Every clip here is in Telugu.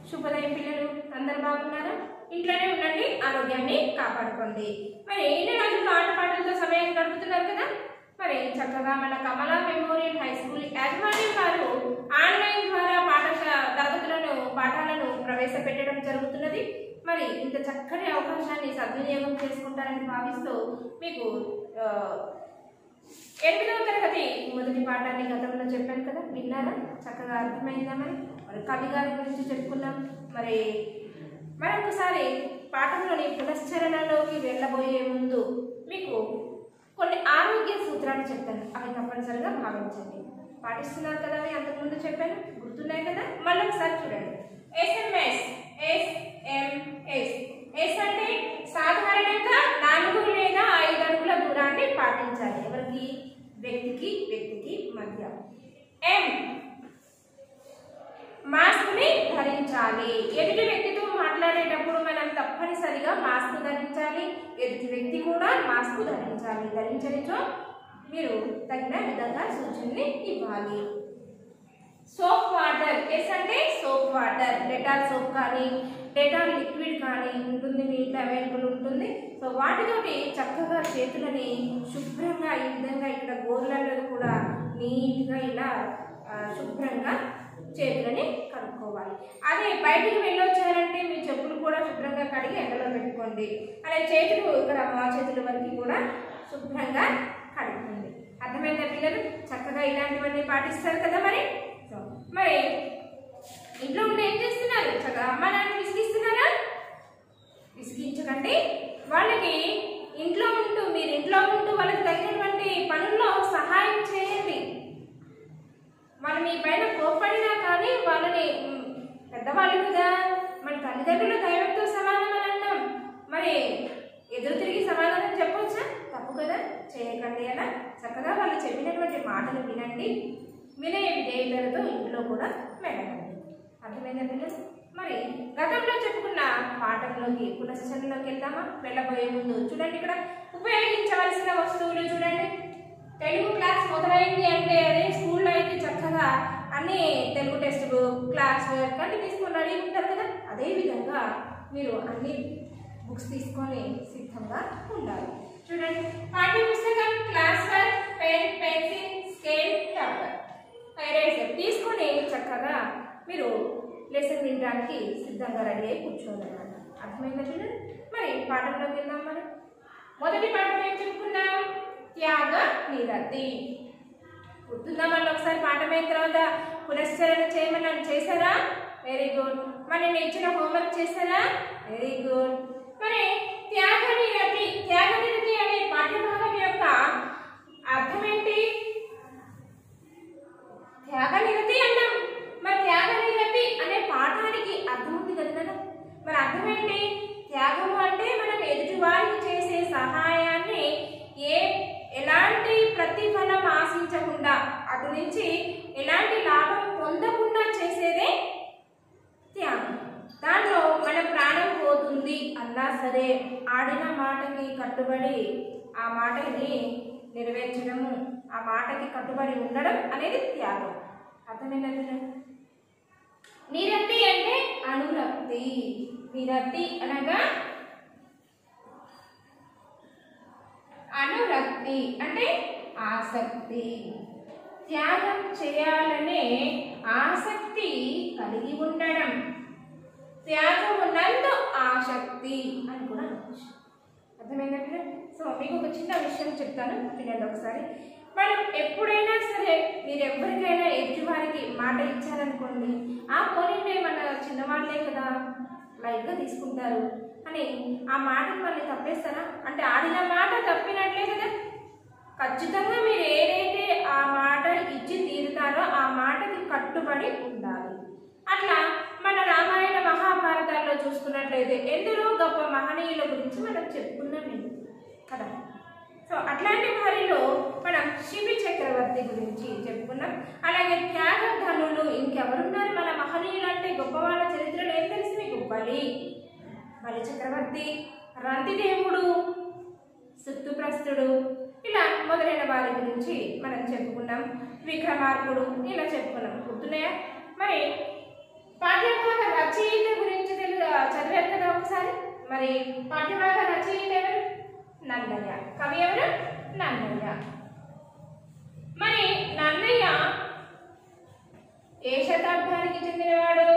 శుభోదయం పిల్లలు అందరు బాగున్నారా ఇంట్లోనే ఉండండి ఆరోగ్యాన్ని కాపాడుకోండి మరి ఎన్ని రోజులు ఆటపాటలతో సమయం గడుపుతున్నారు కదా మరి చక్కగా మన కమల మెమోరియల్ హై స్కూల్ యాజమాన్యం వారు ఆన్లైన్ ద్వారా పాఠశాల తరగతులను పాఠాలను ప్రవేశపెట్టడం జరుగుతున్నది మరి ఇంత చక్కని అవకాశాన్ని సద్వినియోగం చేసుకుంటారని భావిస్తూ మీకు ఆ, ఎనిమిదవ తరగతి మొదటి పాఠాన్ని గతంలో చెప్పాను కదా విన్నారా చక్కగా అర్థమైందా మరి మరి కవి గారి గురించి చెప్పుకున్నాం మరి మరొకసారి పాఠంలోని పునశ్చరణలోకి వెళ్ళబోయే ముందు మీకు కొన్ని ఆరోగ్య సూత్రాలు చెప్తాను అవి తప్పనిసరిగా భావించండి పాటిస్తున్నారు కదా అవి అంతకుముందు చెప్పాను గుర్తున్నాయి కదా మళ్ళీ ఒకసారి చూడండి ఎస్ఎంఎస్ ఎస్ఎంఎస్ ఎస్ అంటే సాధారణంగా నాలుగు లేదా ఐదు అడుగుల దూరాన్ని పాటించాలి ఎవరికి వ్యక్తికి వ్యక్తికి మధ్య ఎం మాస్క్ ని ధరించాలి ఎదుటి వ్యక్తితో మాట్లాడేటప్పుడు మనం తప్పనిసరిగా మాస్క్ ధరించాలి ఎదుటి వ్యక్తి కూడా మాస్క్ ధరించాలి ధరించనిచో మీరు తగిన విధంగా సూచనని ఇవ్వాలి సోప్ వాటర్ ఎస్ అంటే సోప్ వాటర్ డెటాల్ సోప్ కానీ డెటాల్ లిక్విడ్ కానీ ఉంటుంది మీ ఇంట్లో అవైలబుల్ ఉంటుంది సో వాటితోటి చక్కగా చేతులని శుభ్రంగా ఈ విధంగా ఇక్కడ గోర్లలో కూడా నీట్గా ఇలా ఆ, శుభ్రంగా చేతులని కడుక్కోవాలి అదే బయటికి వెళ్ళొచ్చారంటే మీ చెప్పులు కూడా శుభ్రంగా కడిగి ఎండలో పెట్టుకోండి అదే చేతులు ఇక్కడ మా చేతుల వరకు కూడా శుభ్రంగా కడుక్కోండి అర్థమైందా పిల్లలు చక్కగా ఇలాంటివన్నీ పాటిస్తారు కదా మరి సో, మరి ఇంట్లో ఉండి ఏం చేస్తున్నారు చక్కగా అమ్మ నాన్న విసిగిస్తున్నారా విసిగించకండి వాళ్ళకి ఇంట్లో ఉంటూ మీరు ఇంట్లో ఉంటూ వాళ్ళకి తగినటువంటి పనుల్లో సహాయం చేయండి వాళ్ళు మీ పైన కోప్పడినా కానీ వాళ్ళని మ్, పెద్దవాళ్ళు కదా మన తల్లిదండ్రులు దైవంతో సమానం అని అన్నాం మరి ఎదురు తిరిగి సమాధానం చెప్పొచ్చా తప్పు కదా చేయకండి అలా చక్కగా వాళ్ళు చెప్పినటువంటి మాటలు వినండి వినే విధేయతలతో ఇంట్లో కూడా వెళ్ళకండి అర్థమైందా పిల్లలు మరి గతంలో చెప్పుకున్న పాఠంలోకి పునశ్చరణలోకి వెళ్దామా వెళ్ళబోయే ముందు చూడండి ఇక్కడ ఉపయోగించవలసిన వస్తువులు చూడండి తెలుగు క్లాస్ మొదలైంది అంటే అదే స్కూల్లో అయితే చక్కగా అన్ని Telugu text book class work అన్ని తీసుకొని రెడీ ఉంటారు కదా అదే విధంగా మీరు అన్ని బుక్స్ తీసుకొని సిద్ధంగా ఉండాలి చూడండి పాఠ్య పుస్తకం class work pen pencil scale rubber eraser తీసుకొని చక్కగా మీరు లెసన్ వినడానికి సిద్ధంగా రెడీ అయి కూర్చోవాలన్నమాట అర్థమైందా పిల్లలు మరి పాఠంలోకి వెళ్దాం మనం మొదటి పాఠం ఏం చెప్పుకున్నాం త్యాగ నిరతి గుర్తుందా మళ్ళీ ఒకసారి పాఠం అయిన తర్వాత పునశ్చరణ చేయమని చేశారా వెరీ గుడ్ మరి నేను ఇచ్చిన హోంవర్క్ చేశారా వెరీ గుడ్ మరి త్యాగ నిరతి త్యాగ నిరతి అనే పాఠ్యభాగం యొక్క అర్థం ఏంటి త్యాగ నిరతి అన్నాం మరి త్యాగ నిరతి అనే పాఠానికి అర్థం ఉంది కదా నాన్న? మరి అర్థం ఏంటి త్యాగము అంటే మనం ఎదుటి వారికి చేసే సహాయాన్ని ఏ ఎలాంటి ప్రతిఫలం ఆశించకుండా అటు నుంచి ఎలాంటి లాభం పొందకుండా చేసేదే త్యాగం దాంట్లో మన ప్రాణం పోతుంది అన్నా సరే ఆడిన మాటకి కట్టుబడి ఆ మాటని నెరవేర్చడము ఆ మాటకి కట్టుబడి ఉండడం అనేది త్యాగం అర్థమైందా పిల్లలు? నిరతి అంటే అనురక్తి నిరతి అనగా అనురక్తి అంటే ఆసక్తి త్యాగం చేయాలనే ఆసక్తి కలిగి ఉండడం త్యాగం నందు ఆసక్తి అని కూడా అనవచ్చు అర్థమైందా పిల్లలు? సో మీకు ఒక చిన్న విషయం చెప్తాను వినండి ఒకసారి మనం ఎప్పుడైనా సరే మీరు ఎవరికైనా ఎదుటి వారికి మాట ఇచ్చారనుకోండి ఆ పోనీలే మన చిన్నవాళ్ళే కదా లైట్గా తీసుకుంటారు అని ఆ మాటను మళ్ళీ తప్పేస్తారా అంటే ఆడిన మాట తప్పినట్లే కదా ఖచ్చితంగా మీరు ఏదైతే ఆ మాట ఇచ్చి తీరుతారో ఆ మాటకి కట్టుబడి ఉండాలి అట్లా మన రామాయణ మహాభారతాల్లో చూసుకున్నట్లయితే ఎందరో గొప్ప మహనీయుల గురించి మనం చెప్పుకున్నాం నేను కదా సో అట్లాంటి వారిలో మనం శిబి చక్రవర్తి గురించి చెప్పుకున్నాం అలాగే త్యాగధనులు ఇంకెవరున్నారు మన మహనీయులు అంటే గొప్ప వాళ్ళ చరిత్రలో ఏం తెలుసు మీకు బలి బలి చక్రవర్తి రంతిదేవుడు సుత్తుప్రస్తుడు ఇలా మొదలైన వారి గురించి మనం చెప్పుకున్నాం విక్రమార్కుడు ఇలా చెప్పుకున్నాం గుర్తున్నాయా మరి పాఠ్యభాగ రచయిత గురించి తెలు చదివారు కదా ఒకసారి మరి పాఠ్యభాగ రచయిత ఎవరు నన్నయ్య కవి ఎవరు నన్నయ్య మరి నన్నయ్య ఏ శతాబ్దానికి చెందినవాడు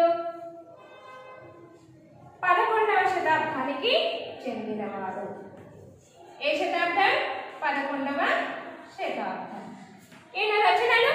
పదకొండవ శతాబ్దానికి చెందినవాడు ఏ శతాబ్దం పదకొండవ శతాబ్దం ఈయన రచనలు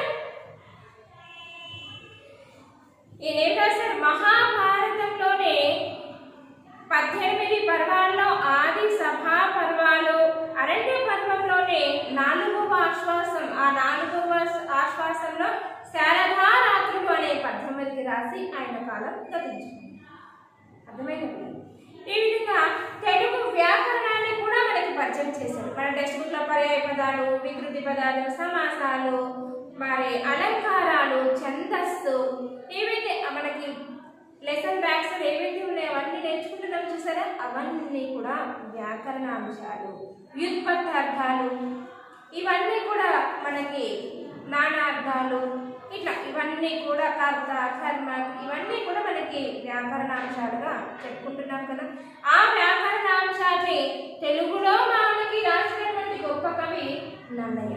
ఈయన ఏం రాశారు మహాభారతంలోనే పద్దెనిమిది పర్వాల్లో ఆది సభా పర్వాలు అరణ్య పర్వంలోనే నాలుగవ ఆశ్వాసం ఆ నాలుగవ ఆశ్వాసంలో శారదా రాత్రులు అనే పద్దెనిమిది రాసి ఆయన కాలం గతించింది అర్థమైంది ఈ విధంగా తెలుగు వ్యాకరణాన్ని కూడా మనకి పరిచయం చేశారు మన టెక్స్ట్ బుక్ లో పర్యాయ పదాలు వికృతి పదాలు సమాసాలు మరి అలంకారాలు ఛందస్సు ఏవైతే మనకి లెసన్ బ్యాగ్స్ ఏవైతే ఉన్నాయో అవన్నీ నేర్చుకుంటున్నాం చూసారా అవన్నీ కూడా వ్యాకరణ అంశాలు వ్యుత్పత్తార్థాలు ఇవన్నీ కూడా మనకి నానార్థాలు ఇట్లా ఇవన్నీ కూడా కర్త కర్మ ఇవన్నీ కూడా మనకి వ్యాకరణాంశాలుగా చెప్పుకుంటున్నాం కదా ఆ వ్యాకరణాంశాన్ని తెలుగులో మనకి రాసినటువంటి గొప్ప కవి నన్నయ్య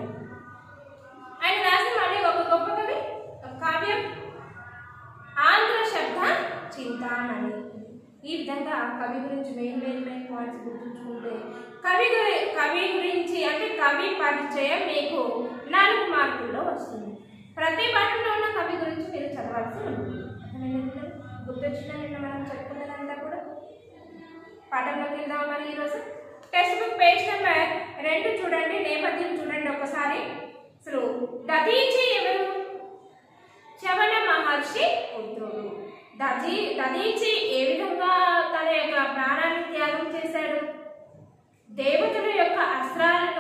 ఆయన రాసిన మళ్ళీ ఒక గొప్ప కవి ఒక కావ్యం ఆంధ్ర శబ్ద చింతామణి ఈ విధంగా కవి గురించి మెయిన్ మెయిన్ మెయిన్ పాయింట్స్ గుర్తుంచుకుంటే కవి గురి కవి గురించి అంటే కవి పరిచయం మీకు నాలుగు మార్కుల్లో వస్తుంది ప్రతి పాఠంలో ఉన్న కవి గురించి మీరు చదవాల్సి ఉంటుంది అర్థమైందా పిల్లలు? గుర్తొచ్చిందా నిన్న మనం చెప్పుకున్నదంతా కూడా పాఠంలోకి వెళ్దాం మరి ఈరోజు టెక్స్ట్ బుక్ పేజ్ నెంబర్ రెండు చూడండి నేపథ్యం చూడండి ఒకసారి అసలు దదీచి ఎవరు చవన మహర్షి పుత్రుడు దజీ దదీచి ఏ విధంగా తన యొక్క ప్రాణాన్ని త్యాగం చేశాడు దేవతల యొక్క అస్త్రాలను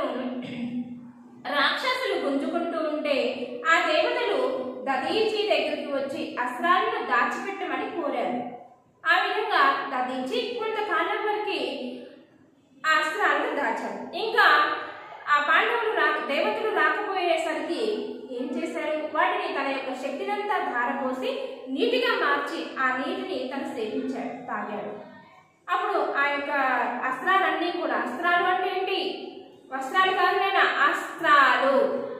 రాక్షసులు గుంజుకుంటూ ఉంటే ఆ దేవతలు దదీచి దగ్గరికి వచ్చి అస్త్రాలను దాచిపెట్టమని కోరారు ఆ విధంగా దదీచి కొంతకాలం వరకు ఆ అస్త్రాలను దాచాడు ఇంకా ఆ పాండవులు రా దేవతలు రాకపోయేసరికి ఏం చేశారు వాటిని తన యొక్క శక్తినంతా ధారపోసి నీటిగా మార్చి ఆ నీటిని తను సేవించాడు తాగాడు అప్పుడు ఆ యొక్క అస్త్రాలన్నీ కూడా అస్త్రాలు అంటే ఏంటి వస్త్రాలు కాదు నేను అస్త్రాలు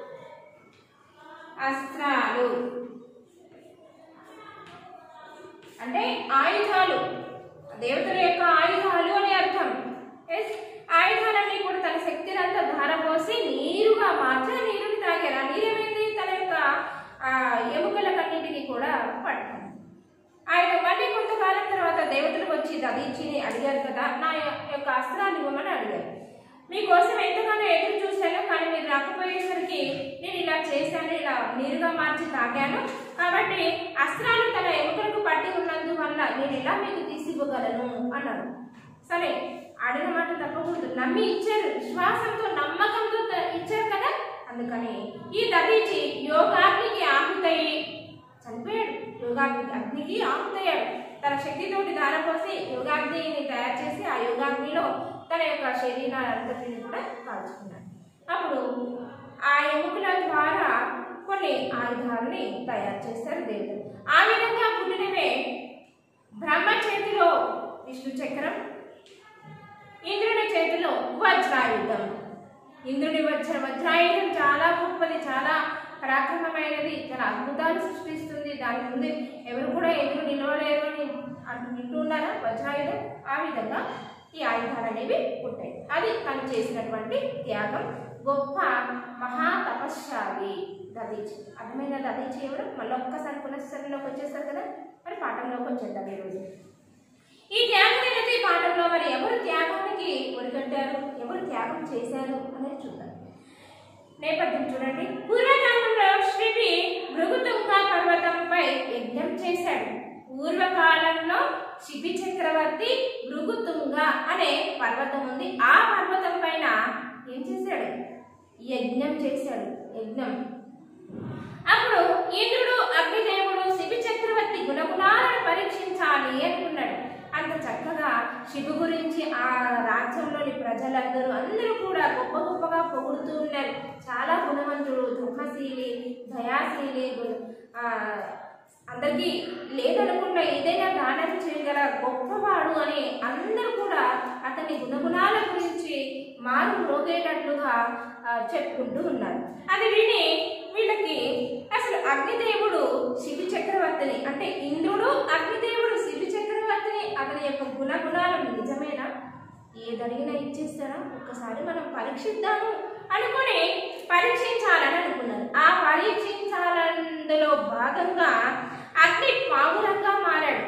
అస్త్రాలు అంటే ఆయుధాలు దేవతల యొక్క ఆయుధాలు అని అర్థం ఎస్ ఆయుధాలన్నీ కూడా తన శక్తిని అంతా ధారపోసి నీరుగా మార్చి ఆ నీరుని తాగారు ఆ నీరు ఏమైంది తన యొక్క ఆ, ఎముకలకన్నింటికి కూడా పట్టింది ఆయన మళ్ళీ కొంతకాలం తర్వాత దేవతలకు వచ్చి దదీచిని అడిగారు కదా నా యొక్క అస్త్రాన్ని ఇవ్వమని అడిగారు మీకోసం ఎంతగానో ఎదురు చూశాను కానీ మీరు రాకపోయేసరికి నేను ఇలా చేశాను ఇలా నీరుగా మార్చి తాగాను కాబట్టి అస్త్రాలు తన ఎముకలకు పట్టి ఉన్నందువల్ల నేను ఎలా మీకు తీసివ్వగలను అన్నారు సరే అడిగిన మాట తప్పకూడదు నమ్మి ఇచ్చారు విశ్వాసంతో నమ్మకంతో త- ఇచ్చారు కదా అందుకని ఈ దదీచి యోగాగ్నికి ఆహుతయి చనిపోయాడు యోగాగ్ని అగ్నికి ఆహుతయ్యాడు తన శక్తితోటి దారపోసి యోగాగ్నిని తయారు చేసి ఆ యోగాగ్నిలో తన యొక్క శరీరాలంతటిని కూడా కాల్చుకున్నాడు అప్పుడు ఆ ఎముకల ద్వారా కొన్ని ఆయుధాలని తయారు చేశారు దేవుడు ఆ విధంగా పుట్టినవే బ్రహ్మ చేతిలో విష్ణు చక్రం ఇంద్రుని చేతిలో వజ్రాయుధం ఇంద్రుని వజ్ర వజ్రాయుధం చాలా గొప్పది చాలా పరాక్రమమైనది చాలా అద్భుతాలు సృష్టిస్తుంది దాని ముందు ఎవరు కూడా ఎదురు నిలవలేరు అని అంటూ వింటూ ఉన్నారా వజ్రాయుధం ఆ విధంగా ఈ ఆయుధాలు అనేవి పుట్టాయి అది తను చేసినటువంటి త్యాగం గొప్ప మహా తపశ్శాలి దదీచి అర్థమైన దదీచి ఎవరు మళ్ళీ ఒక్కసారి పునశ్చరణలోకి వచ్చేస్తారు కదా మరి పాఠంలోకి వచ్చేద్దాం ఈరోజు ఈ త్యాగం అనేది ఈ పాఠంలో మరి ఎవరు త్యాగానికి ఒడిగట్టారు ఎవరు త్యాగం చేశారు అనేది చూద్దాం నేపథ్యం చూడండి పూర్వకాలంలో శివి భృగుతుంగ పర్వతంపై యజ్ఞం చేశాడు పూర్వకాలంలో శిబి చక్రవర్తి భృగుతుంగ అనే పర్వతం ఉంది ఆ పర్వతం పైన ఏం చేశాడు యజ్ఞం చేశాడు యజ్ఞం అప్పుడు ఇంద్రుడు అగ్నిదేవుడు శిబి చక్రవర్తి గుణగుణాలను పరీక్షించాలి అనుకున్నాడు అంత చక్కగా శివు గురించి ఆ రాజ్యంలోని ప్రజలందరూ అందరూ కూడా గొప్ప గొప్పగా పొగుడుతూ ఉన్నారు చాలా గుణవంతుడు ధర్మశీలి దయాశీలి గు- ఆ, అందరికీ లేదనకుండా ఏదైనా దానం చేయగల గొప్పవాడు అని అందరూ కూడా అతని గుణగుణాల గురించి మారు మ్రోగేటట్లుగా ఆ, చెప్పుకుంటూ ఉన్నారు అది విని వీళ్ళకి అసలు అగ్నిదేవుడు శివి చక్రవర్తిని అంటే ఇంద్రుడు అగ్నిదేవుడు శివి చక్రవర్తిని అతని యొక్క గుణగుణాలను నిజమేనా ఏదడిగినా ఇచ్చేస్తారా ఒక్కసారి మనం పరీక్షిద్దాము అనుకుని పరీక్షించాలని అనుకున్నారు ఆ పరీక్షించాలందులో భాగంగా అగ్ని పావురంగా మారాడు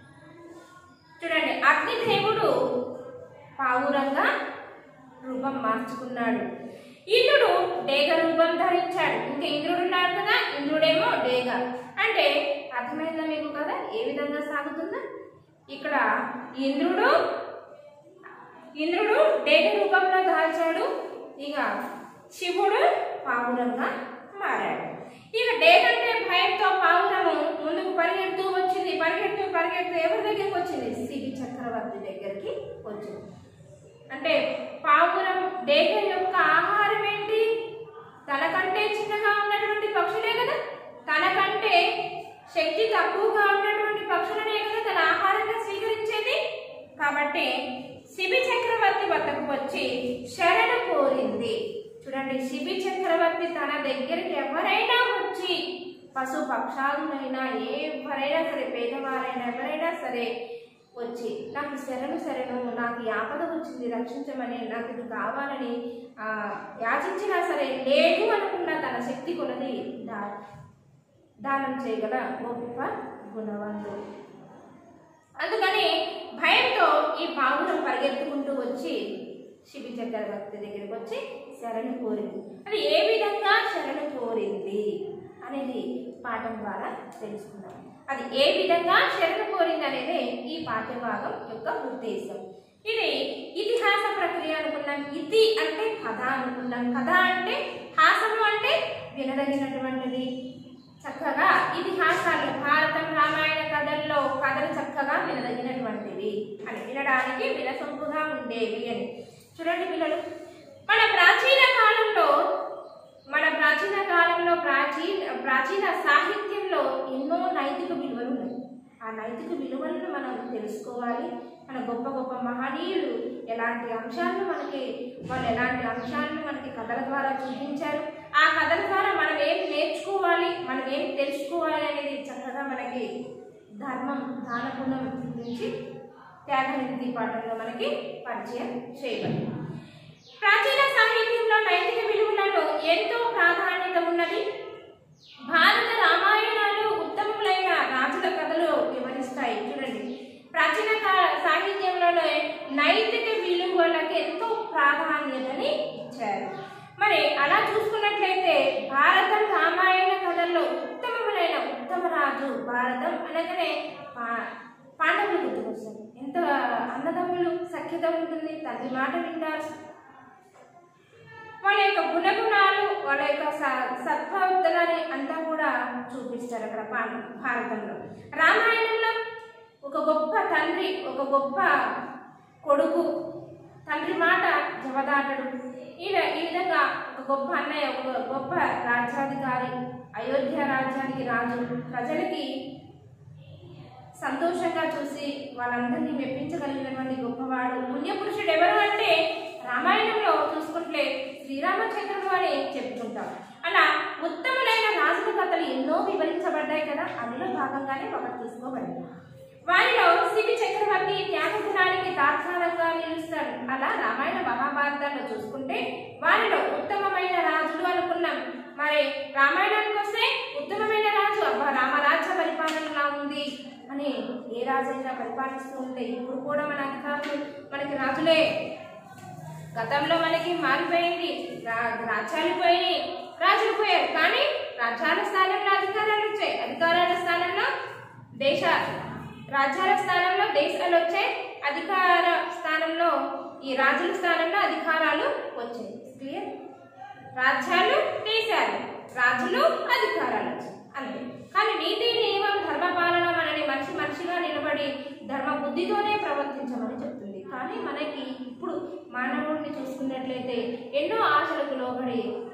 చూడండి అగ్నిదేవుడు పావురంగా రూపం మార్చుకున్నాడు ఇంద్రుడు డేగ రూపం ధరించాడు ఇంకా ఇంద్రుడు ఉన్నాడు కదా ఇంద్రుడేమో డేగ అంటే అర్థమైందా మీకు కదా ఏ విధంగా సాగుతుందా ఇక్కడ ఇంద్రుడు ఇంద్రుడు డేగ రూపంలో దాల్చాడు ఇక శివుడు పావురంగా మారాడు ఇక డేగ అంటే భయంతో పావురము ముందుకు పరిగెడుతూ వచ్చింది పరిగెడుతూ పరిగెడుతూ ఎవరి దగ్గరికి వచ్చింది శివి చక్రవర్తి దగ్గరికి వచ్చింది అంటే పావురం డేగ యొక్క ఆహారం ఏంటి తనకంటే చిన్నగా ఉన్నటువంటి పక్షులే కదా తనకంటే శక్తి తక్కువగా ఉన్నటువంటి పక్షులనే కదా తన ఆహారంగా స్వీకరించేది కాబట్టి శిబి చక్రవర్తి వద్దకు వచ్చి శరణు కోరింది చూడండి శిబి చక్రవర్తి తన దగ్గరికి ఎవరైనా వచ్చి పశు పక్షాదులైనా ఎవరైనా సరే పేదవారైనా ఎవరైనా సరే వచ్చి నాకు శరణు శరణు నాకు ఈ ఆపద వచ్చింది రక్షించమని నాకు ఇది కావాలని ఆ, యాచించినా సరే లేదు అనుకున్న తన శక్తి కొలది దా దానం చేయగల గొప్ప గుణవంతుడు అందుకని భయంతో ఈ పావురం పరిగెత్తుకుంటూ వచ్చి శిబి చక్రవర్తి దగ్గరికి వచ్చి శరణు కోరింది అది ఏ విధంగా శరణు కోరింది అనేది పాఠం ద్వారా తెలుసుకుందాం అది ఏ విధంగా శరణు కోరింది అనేది ఈ పాఠ్యభాగం యొక్క ఉద్దేశం ఇది ఇతిహాస ప్రక్రియ అనుకున్నాం ఇతి అంటే కథ అనుకున్నాం కథ అంటే హాసము అంటే వినదగినటువంటిది చక్కగా ఇతిహాసాలు భారతం రామాయణ కథల్లో కథలు చక్కగా వినదగినటువంటివి అని వినడానికి వినసొంపుగా ఉండేవి అని చూడండి పిల్లలు మన ప్రాచీన కాలంలో మన ప్రాచీన కాలంలో ప్రాచీన ప్రాచీన సాహిత్యంలో ఎన్నో నైతిక విలువలు ఉన్నాయి ఆ నైతిక విలువలను మనం తెలుసుకోవాలి మన గొప్ప గొప్ప మహనీయులు ఎలాంటి అంశాలను మనకి వాళ్ళు ఎలాంటి అంశాలను మనకి కథల ద్వారా చూపించారు ఆ కథల ద్వారా మనం ఏం నేర్చుకోవాలి మనం ఏం తెలుసుకోవాలి అనేది చక్కగా మనకి ధర్మం దాన గుణం గురించి త్యాగనిధి పాఠంలో మనకి పరిచయం చేయబడింది ప్రాచీన సాహిత్యంలో నైతిక విలువలను ఎంతో ప్రాధాన్యత ఉన్నది భారత రామాయణాలు ఉత్తమములైన రాజుల కథలు వివరిస్తాయి చూడండి ప్రాచీన కా- సాహిత్యంలోనే నైతిక విలువలకు ఎంతో ప్రాధాన్యతని ఇచ్చారు మరి అలా చూసుకున్నట్లయితే భారతం రామాయణ కథల్లో ఉత్తమములైన ఉత్తమ రాజు భారతం అనగానే పా- పాండవులు గుర్తుకొస్తారు ఎంత అన్నదమ్ములు సఖ్యత ఉంటుంది తండ్రి మాట వింటారు వాళ్ళ యొక్క గుణగుణాలు వాళ్ళ యొక్క స- సత్ప్రవర్తనని అంతా కూడా చూపిస్తారు అక్కడ పా- భారతంలో రామాయణంలో ఒక గొప్ప తండ్రి ఒక గొప్ప కొడుకు తండ్రి మాట జవదాటడు ఈ ఈ విధంగా ఒక గొప్ప అన్నయ్య ఒక గొప్ప రాజ్యాధికారి అయోధ్య రాజ్యానికి రాజు ప్రజలకి సంతోషంగా చూసి వాళ్ళందరినీ మెప్పించగలిగినటువంటి గొప్పవాడు పుణ్యపురుషుడు ఎవరు అంటే రామాయణంలో చూసుకుంటే శ్రీరామచంద్రుడు అని చెప్పుకుంటాం అలా ఉత్తములైన రాజుల కథలు ఎన్నో వివరించబడ్డాయి కదా అందులో భాగంగానే ఒకటి తీసుకోబడింది వారిలో శివి చక్రవర్తి త్యాగ గుణానికి తాత్కాలంగా నిలుస్తాడు అలా రామాయణ మహాభారతాల్లో చూసుకుంటే వారిలో ఉత్తమమైన రాజులు అనుకున్నాం మరి రామాయణానికి వస్తే ఉత్తమమైన రాజు అబ్బా రామరాజ్య పరిపాలనలా ఉంది అని ఏ రాజైనా పరిపాలిస్తూ ఉంటే ఇప్పుడు కూడా మన అధికారులు మనకి రాజులే గతంలో మనకి మారిపోయింది రా- రాజ్యాలు పోయినాయి రాజులు పోయారు కానీ రాజ్యాల స్థానంలో అధికారాలు వచ్చాయి అధికారాల స్థానంలో దేశ రాజ్యాల స్థానంలో దేశాలు వచ్చాయి అధికార స్థానంలో ఈ రాజుల స్థానంలో అధికారాలు వచ్చాయి క్లియర్ రాజ్యాలు దేశాలు రాజులు అధికారాలు వచ్చాయి అంతే కానీ నీతి నియమం ధర్మపాలన మనని మనిషి మనిషిగా నిలబడి ధర్మ బుద్ధితోనే ప్రవర్తించమని చెప్తుంది కానీ మనకి ఇప్పుడు మానవుడిని చూసుకున్నట్లయితే ఎన్నో ఆశలకు లోబడి మన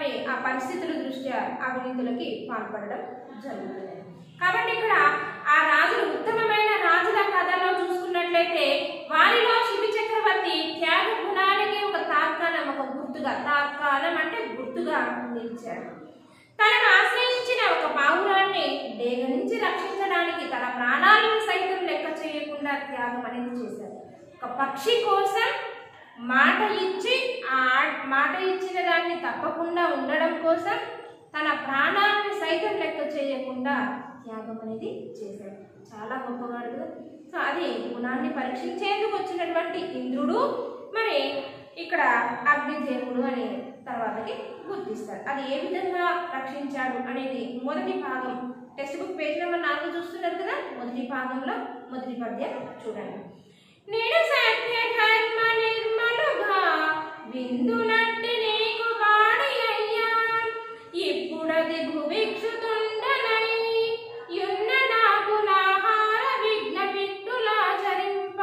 మరి ఆ పరిస్థితుల దృష్ట్యా అవినీతులకి పాల్పడడం జరుగుతుంది కాబట్టి ఇక్కడ ఆ రాజులు ఉత్తమమైన రాజుల కథలో చూసుకున్నట్లయితే వారిలో శిబి చక్రవర్తి త్యాగ గుణానికి ఒక తార్కాణం ఒక గుర్తుగా తార్కాణం అంటే గుర్తుగా నిలిచాడు తనను ఆశ్రయించిన ఒక పావురాన్ని డేగ నుంచి రక్షించడానికి తన ప్రాణాలను సైతం లెక్క చేయకుండా త్యాగం అనేది చేశాడు ఒక పక్షి కోసం మాట ఇచ్చి ఆ మాట ఇచ్చిన దాన్ని తప్పకుండా ఉండడం కోసం తన ప్రాణాలను సైతం లెక్క చేయకుండా త్యాగం అనేది చేశాడు చాలా గొప్పవాడు కదా సో అది గుణాన్ని పరీక్షించేందుకు వచ్చినటువంటి ఇంద్రుడు మరి ఇక్కడ అగ్నిదేవుడు అనే తర్వాతకి గుర్తిస్తాడు అది ఏ విధంగా రక్షించాడు అనేది మొదటి భాగం టెక్స్ట్ బుక్ పేజ్ నెంబర్ నాలుగు చూస్తున్నారు కదా మొదటి భాగంలో మొదటి పద్యం చూడండి నేను సత్య ధర్మ నిర్మలుగా విందునట్టి నీకు వాడి అయ్యా ఇప్పుడది భువిక్షుతుండనై యున్న నాకు నాహార విఘ్న విట్టులాచరింప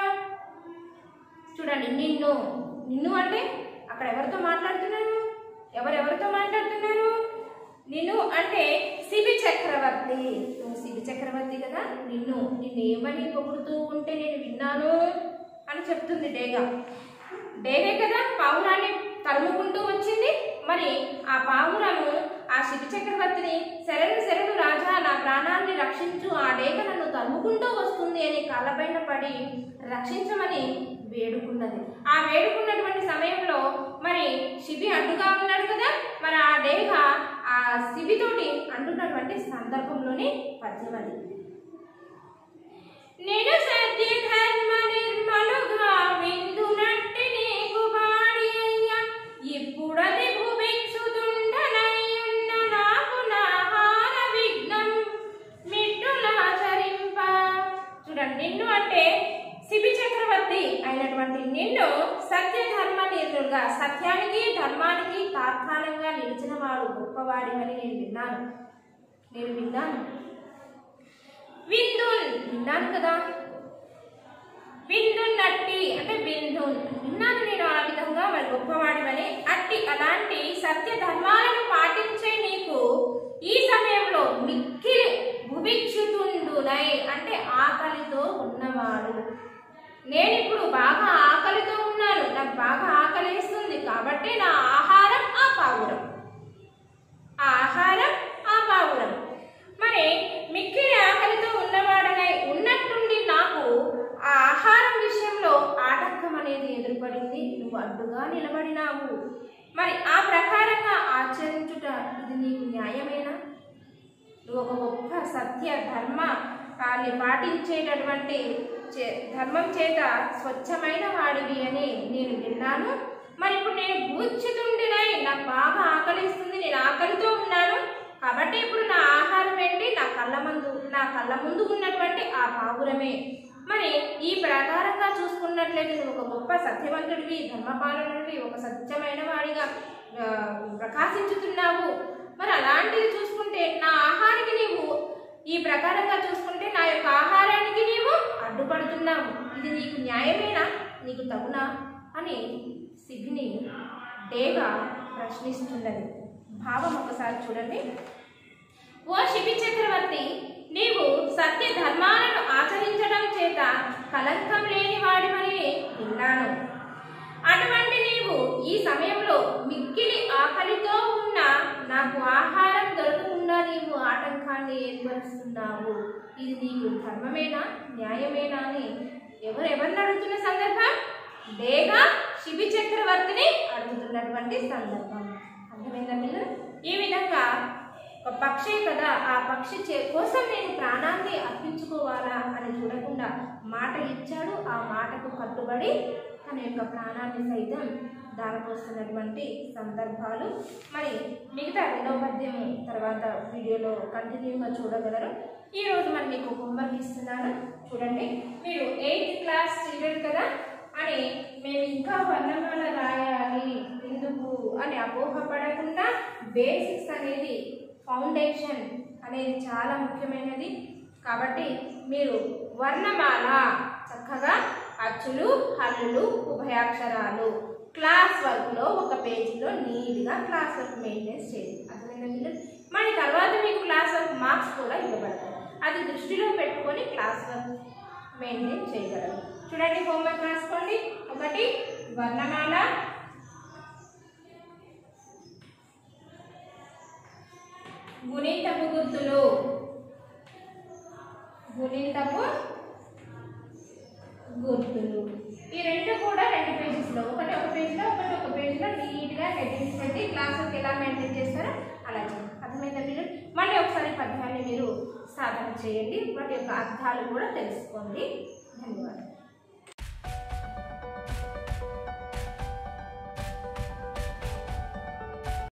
చూడండి నిన్ను నిన్ను అంటే అక్కడ ఎవరితో మాట్లాడుతున్నారు ఎవరెవరితో మాట్లాడుతున్నారు నిన్ను అంటే శిబి చక్రవర్తి నువ్వు శిబి చక్రవర్తి కదా నిన్ను నిన్ను ఏమని పొగుడుతూ ఉంటే నేను విన్నాను అని చెప్తుంది డేగా డేగే కదా పావురాన్ని తరుముకుంటూ వచ్చింది మరి ఆ పావురము ఆ శిబి చక్రవర్తిని శరణు శరణు రాజా నా ప్రాణాన్ని రక్షించు ఆ డేగ నన్ను తరుముకుంటూ వస్తుంది అని కాళ్ళపైన పడి రక్షించమని వేడుకున్నది ఆ వేడుకున్నటువంటి సమయంలో మరి శిబి అడ్డుగా ఉన్నాడు కదా మరి ఆ డేగ ఆ శిబితోటి అంటున్నటువంటి సందర్భంలోనే పద్యం అది నేను సత్య ధర్మ నిర్మలుగా విందునట్టి నీకు వాడి అయ్యా ఇప్పుడది భుభిక్షుతుండనయ్యున్న నాకు నాహార విఘ్నం మిట్టులాచరింప చూడండి నిన్ను అంటే శిబి చక్రవర్తి అయినటువంటి నిన్ను సత్య ధర్మ నిర్ణులుగా సత్యానికి ధర్మానికి తాత్కాలికంగా నిలిచిన వాడు గొప్పవాడివని నేను విన్నాను నేను విన్నాను విందున్ విన్నాను కదా విందున్ అట్టి అంటే విందున్ విన్నాను నేను ఆ విధంగా మరి గొప్పవాడివని అట్టి అలాంటి సత్య ధర్మాలను పాటించే నీకు ఈ సమయంలో మిక్కిలి భుభిక్షుతుండునై అంటే ఆకలితో ఉన్నవాడు నేను ఇప్పుడు బాగా ఆకలితో ఉన్నాను నాకు బాగా ఆకలిస్తుంది కాబట్టి నా ఆహారం ఆ పావురం ఆ ఆహారం ఆ పావురం మరి మిక్కిలి ఆకలితో ఉన్నవాడనై ఉన్నట్టుండి నాకు ఆ ఆహారం విషయంలో ఆటంకం అనేది ఎదురుపడింది నువ్వు అడ్డుగా నిలబడినావు మరి ఆ ప్రకారంగా ఆచరించుట ఇది నీకు న్యాయమేనా నువ్వు ఒక గొప్ప సత్య ధర్మ కాన్ని పాటించేటటువంటి చే- ధర్మం చేత స్వచ్ఛమైన వాడివి అని నేను విన్నాను మరి ఇప్పుడు నేను భూచితుండినై నాకు బాగా ఆకలిస్తుంది నేను ఆకలితో ఉన్నాను కాబట్టి ఇప్పుడు నా ఆహారం ఏంటి నా కళ్ళ ముందు నా కళ్ళ ముందు ఉన్నటువంటి ఆ పావురమే మరి ఈ ప్రకారంగా చూసుకున్నట్లయితే నువ్వు ఒక గొప్ప సత్యవంతుడివి ధర్మపాలనుడివి ఒక సత్యమైన వాడిగా ఆ, ప్రకాశించుతున్నావు మరి అలాంటిది చూసుకుంటే నా ఆహారానికి నీవు ఈ ప్రకారంగా చూసుకుంటే నా యొక్క ఆహారానికి నీవు అడ్డుపడుతున్నావు ఇది నీకు న్యాయమేనా నీకు తగునా అని సిగ్ని డేగా ప్రశ్నిస్తున్నది భావం ఒకసారి చూడండి ఓ శిబి చక్రవర్తి నీవు సత్య ధర్మాలను ఆచరించడం చేత కలంకం లేని వాడివని విన్నాను అటువంటి నీవు ఈ సమయంలో మిక్కిలి ఆకలితో ఉన్న నాకు ఆహారం దొరకకుండా నీవు ఆటంకాన్ని ఏర్పరుస్తున్నావు ఇది నీకు ధర్మమేనా న్యాయమేనా అని ఎవరెవరిని అడుగుతున్న సందర్భం డేగా శిబి చక్రవర్తిని అడుగుతున్నటువంటి సందర్భం అర్థమైందా పిల్లలు ఈ విధంగా ఒక పక్షే కదా ఆ పక్షి చే కోసం నేను ప్రాణాన్ని అర్పించుకోవాలా అని చూడకుండా మాట ఇచ్చాడు ఆ మాటకు కట్టుబడి తన యొక్క ప్రాణాన్ని సైతం దానిపోస్తున్నటువంటి సందర్భాలు మరి మిగతా రెండవ పద్యం తర్వాత వీడియోలో కంటిన్యూగా చూడగలరు ఈరోజు మరి మీకు హోంవర్క్ ఇస్తున్నాను చూడండి మీరు ఎయిత్ క్లాస్ చిల్డ్రన్ కదా అని మేము ఇంకా వర్ణమాల రాయాలి ఎందుకు అని అపోహపడకుండా బేసిక్స్ అనేది ఫౌండేషన్ అనేది చాలా ముఖ్యమైనది కాబట్టి మీరు వర్ణమాల చక్కగా అచ్చులు హల్లులు ఉభయాక్షరాలు క్లాస్ వర్క్లో ఒక పేజీలో నీట్గా క్లాస్ వర్క్ మెయింటైన్ చేయండి అర్థమైందా మీరు మరి తర్వాత మీకు క్లాస్ వర్క్ మార్క్స్ కూడా ఇవ్వబడతాయి అది దృష్టిలో పెట్టుకొని క్లాస్ వర్క్ మెయింటైన్ చేయగలరు చూడండి హోంవర్క్ రాసుకోండి ఒకటి వర్ణమాల గుణింతపు గుర్తులు గుణింతపు గుర్తులు ఈ రెండు కూడా రెండు పేజెస్లో ఒకటి ఒక పేజ్లో ఒకటి ఒక పేజ్లో నీట్గా హెడ్డింగ్స్ పెట్టి క్లాసులకు ఎలా మెయింటైన్ చేస్తారో అలా చేయండి అర్థమైందా మీరు మళ్ళీ ఒకసారి పద్యాన్ని మీరు సాధన చేయండి వాటి యొక్క అర్థాలు కూడా తెలుసుకోండి ధన్యవాదాలు